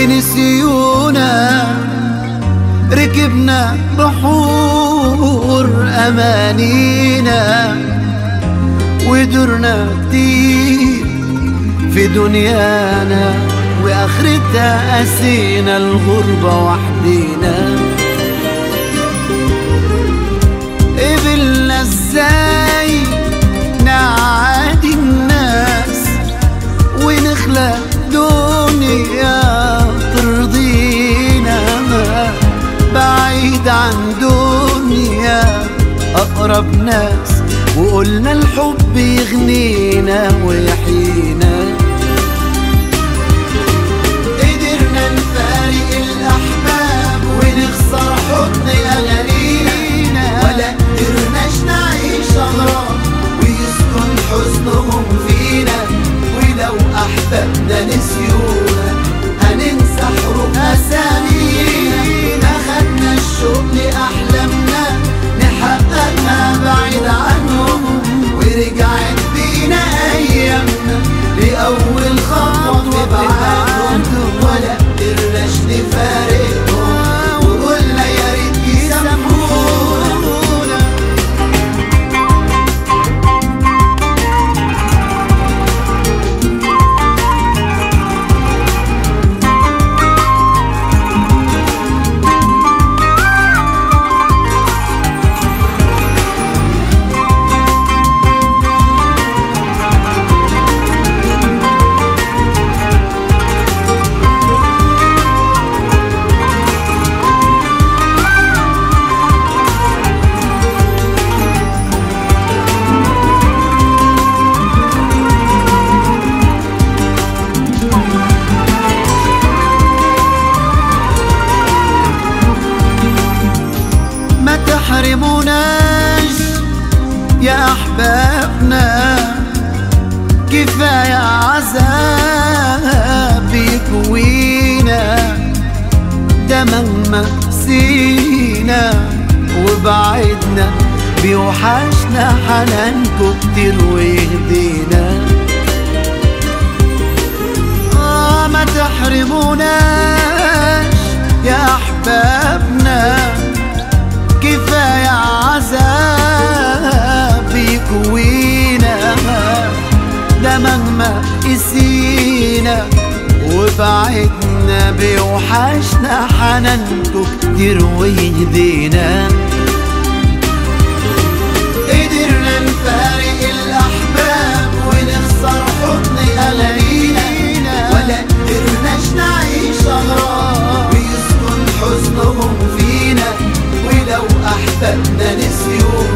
ونسيونا ركبنا بحور أمانينا ودرنا كتير في دنيانا وآخرتها قاسينا الغربة وحدينا قبلنا ازاي نعادي الناس ونخلق دنيا ترضينا بعيد عن دنيا أقرب ناس وقلنا الحب يغنينا ويحيينا قدرنا نفارق الأحباب ونخسر حضن أغانينا ولا قدرناش نعيش أغراب ويسكن حزنهم فينا ولو أحبابنا نسيونا هننسى حروف أسامينا أخدنا الشوق لأحلامنا نحققها بعيد عنهم ورجعت بينا أيامنا لأول خطوة في بعادهم ولا قدرناش نفارقهم وقلنا يا ريت يسامحونا ما تحرموناش يا احبابنا كفايه عذاب يكوينا ده مهما سينا وبعدنا بيوحشنا حنانكو كتير ويهدينا آه ما تحرموناش يا احبابنا كفاية عذاب يكوينا ده مهما قسينا وبعدنا بيوحشنا حنانكو كتير ويهدينا قدرنا نفارق الأحباب ونخسر حضن أغانينا ولا قدرناش نعيش أغراب ويسكن حزنهم فينا ولو أحبابنا نسيونا